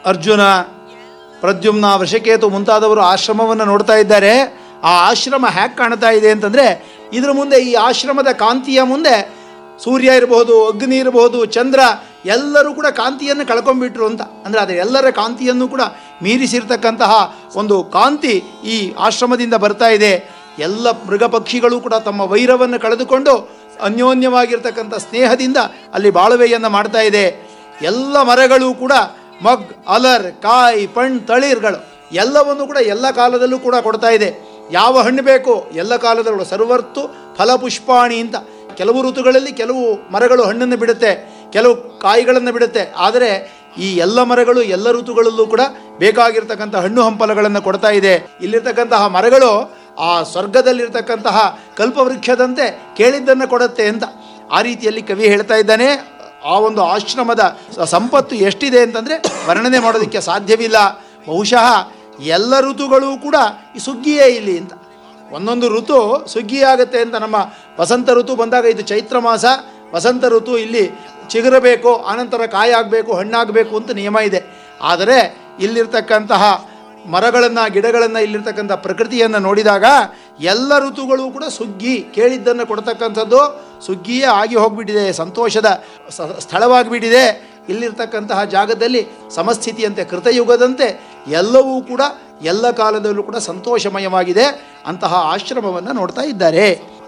ಅರ್ಜುನ ಪ್ರದ್ಯುಮ್ನ ವೃಷಕೇತು ಮುಂತಾದವರು ಆಶ್ರಮವನ್ನು ನೋಡ್ತಾ ಇದ್ದಾರೆ ಆ ಆಶ್ರಮ ಹ್ಯಾಕ್ ಕಾಣ್ತಾ ಇದೆ ಅಂತಂದರೆ ಇದ್ರ ಮುಂದೆ ಈ ಆಶ್ರಮದ ಕಾಂತಿಯ ಮುಂದೆ ಸೂರ್ಯ ಇರಬಹುದು ಅಗ್ನಿ ಇರಬಹುದು ಚಂದ್ರ ಎಲ್ಲರೂ ಕೂಡ ಕಾಂತಿಯನ್ನು ಕಳ್ಕೊಂಡ್ಬಿಟ್ರು ಅಂತ ಅಂದರೆ ಅದರ ಎಲ್ಲರ ಕಾಂತಿಯನ್ನು ಕೂಡ ಮೀರಿಸಿರ್ತಕ್ಕಂತಹ ಒಂದು ಕಾಂತಿ ಈ ಆಶ್ರಮದಿಂದ ಬರ್ತಾ ಇದೆ ಎಲ್ಲ ಮೃಗ ಪಕ್ಷಿಗಳು ಕೂಡ ತಮ್ಮ ವೈರವನ್ನು ಕಳೆದುಕೊಂಡು ಅನ್ಯೋನ್ಯವಾಗಿರ್ತಕ್ಕಂಥ ಸ್ನೇಹದಿಂದ ಅಲ್ಲಿ ಬಾಳುವೆಯನ್ನು ಮಾಡ್ತಾ ಇದೆ ಎಲ್ಲ ಮರಗಳು ಕೂಡ ಮಗ್ ಅಲರ್ ಕಾಯಿ ಪಣ್ ತಳಿರ್ಗಳು ಎಲ್ಲವನ್ನು ಕೂಡ ಎಲ್ಲ ಕಾಲದಲ್ಲೂ ಕೂಡ ಕೊಡ್ತಾ ಇದೆ ಯಾವ ಹಣ್ಣು ಬೇಕು ಎಲ್ಲ ಕಾಲದಲ್ಲೂ ಸರ್ವರ್ತು ಫಲಪುಷ್ಪಾಣಿ ಅಂತ ಕೆಲವು ಋತುಗಳಲ್ಲಿ ಕೆಲವು ಮರಗಳು ಹಣ್ಣನ್ನು ಬಿಡುತ್ತೆ ಕೆಲವು ಕಾಯಿಗಳನ್ನು ಬಿಡುತ್ತೆ ಆದರೆ ಈ ಎಲ್ಲ ಮರಗಳು ಎಲ್ಲ ಋತುಗಳಲ್ಲೂ ಕೂಡ ಬೇಕಾಗಿರ್ತಕ್ಕಂಥ ಹಣ್ಣು ಹಂಪಲಗಳನ್ನು ಕೊಡ್ತಾ ಇದೆ ಇಲ್ಲಿರ್ತಕ್ಕಂತಹ ಮರಗಳು ಆ ಸ್ವರ್ಗದಲ್ಲಿರ್ತಕ್ಕಂತಹ ಕಲ್ಪವೃಕ್ಷದಂತೆ ಕೇಳಿದ್ದನ್ನು ಕೊಡುತ್ತೆ ಅಂತ ಆ ರೀತಿಯಲ್ಲಿ ಕವಿ ಹೇಳ್ತಾ ಇದ್ದಾನೆ ಆ ಒಂದು ಆಶ್ರಮದ ಸ- ಸಂಪತ್ತು ಎಷ್ಟಿದೆ ಅಂತಂದರೆ ವರ್ಣನೆ ಮಾಡೋದಕ್ಕೆ ಸಾಧ್ಯವಿಲ್ಲ ಬಹುಶಃ ಎಲ್ಲ ಋತುಗಳು ಕೂಡ ಈ ಸುಗ್ಗಿಯೇ ಇಲ್ಲಿ ಅಂತ ಒಂದೊಂದು ಋತು ಸುಗ್ಗಿ ಆಗುತ್ತೆ ಅಂತ ನಮ್ಮ ವಸಂತ ಋತು ಬಂದಾಗ ಇದು ಚೈತ್ರ ಮಾಸ ವಸಂತ ಋತು ಇಲ್ಲಿ ಚಿಗುರಬೇಕು ಆನಂತರ ಕಾಯಾಗಬೇಕು ಹಣ್ಣಾಗಬೇಕು ಅಂತ ನಿಯಮ ಇದೆ ಆದರೆ ಇಲ್ಲಿರ್ತಕ್ಕಂತಹ ಮರಗಳನ್ನು ಗಿಡಗಳನ್ನು ಇಲ್ಲಿರ್ತಕ್ಕಂಥ ಪ್ರಕೃತಿಯನ್ನು ನೋಡಿದಾಗ ಎಲ್ಲ ಋತುಗಳು ಕೂಡ ಸುಗ್ಗಿ ಕೇಳಿದ್ದನ್ನು ಕೊಡ್ತಕ್ಕಂಥದ್ದು ಸುಗ್ಗಿಯೇ ಆಗಿ ಹೋಗಿಬಿಟ್ಟಿದೆ ಸಂತೋಷದ ಸ- ಸ್ಥಳವಾಗಿಬಿಟ್ಟಿದೆ ಇಲ್ಲಿರ್ತಕ್ಕಂತಹ ಜಾಗದಲ್ಲಿ ಸಮಸ್ಥಿತಿಯಂತೆ ಕೃತಯುಗದಂತೆ ಎಲ್ಲವೂ ಕೂಡ ಎಲ್ಲ ಕಾಲದಲ್ಲೂ ಕೂಡ ಸಂತೋಷಮಯವಾಗಿದೆ ಅಂತಹ ಆಶ್ರಮವನ್ನು ನೋಡ್ತಾ ಇದ್ದಾರೆ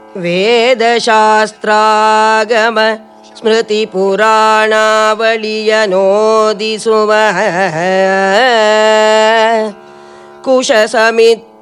ವೇದಶಾಸ್ತ್ರಾಗಮ ಸ್ಮೃತಿ ಪುರಾಣಾವಳಿಯ ನೋದಿಸುವ ಕುಶ ಸಮಿತ್ರ